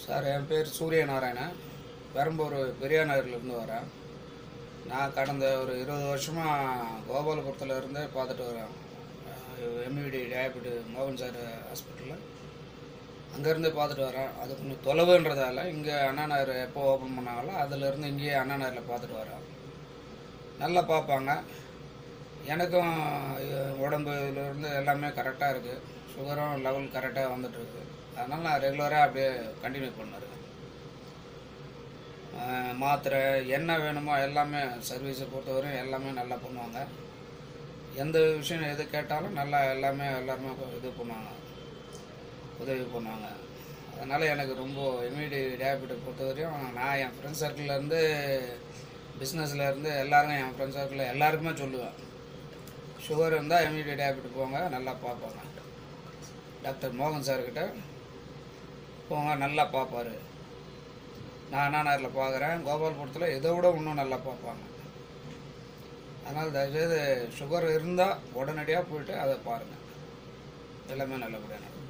sir என் பேர் சூரியநாராயணன் பெரம்பூர் பெரியா நகர்லேருந்து வரேன் நான் கடந்த ஒரு இருபது வருஷமாக கோபாலபுரத்தில் இருந்து பார்த்துட்டு வரேன் எம்இடி டயபெட்டி மோகன் சார் ஹாஸ்பிட்டலில் அங்கேருந்து பார்த்துட்டு வரேன் அது கொஞ்சம் தொலைவுன்றதால இங்கே அண்ணா நகர் எப்போ ஓப்பன் பண்ணாங்களோ அதிலேருந்து இங்கேயே அண்ணா நகரில் பார்த்துட்டு வரேன் நல்லா பார்ப்பாங்க எனக்கும் அஹ், உடம்புலேருந்து எல்லாமே கரெக்டாக இருக்குது சுகரும் லெவல் கரெக்டாக வந்துட்டுருக்கு அதனால் நான் ரெகுலராக அப்படியே கண்டினியூ பண்ணிருக்கேன் அஹ், மாத்திரை என்ன வேணுமோ எல்லாமே சர்வீஸை பொறுத்தவரையும் எல்லாமே நல்லா பண்ணுவாங்க எந்த விஷயம் எது கேட்டாலும் நல்லா எல்லாமே எல்லாருமே இது பண்ணுவாங்க உதவி பண்ணுவாங்க அதனால் எனக்கு ரொம்ப எம்இடி டயபெட்டிக் பொறுத்தவரையும் நான் என் ஃப்ரெண்ட்ஸ் சர்க்கிள்லேருந்து பிஸ்னஸ்லேருந்து எல்லாரும் என் ஃப்ரெண்ட்ஸ் சர்க்கிளில் எல்லாருக்குமே சொல்லுவேன் சுகர் இருந்தால் எம்இடி டயபெட்டிக் போங்க நல்லா பார்ப்பாங்க டாக்டர் மோகன் சார்கிட்ட போங்க நல்லா பார்ப்பாரு நான் அண்ணா நகரில் பார்க்குறேன் கோபால்புரத்தில் இதை விட இன்னும் நல்லா பார்ப்பாங்க அதனால் தயவுசெய்து சுகர் இருந்தால் உடனடியாக போயிட்டு அதை பாருங்கள் எல்லாமே நல்லபடியாக நடக்கும்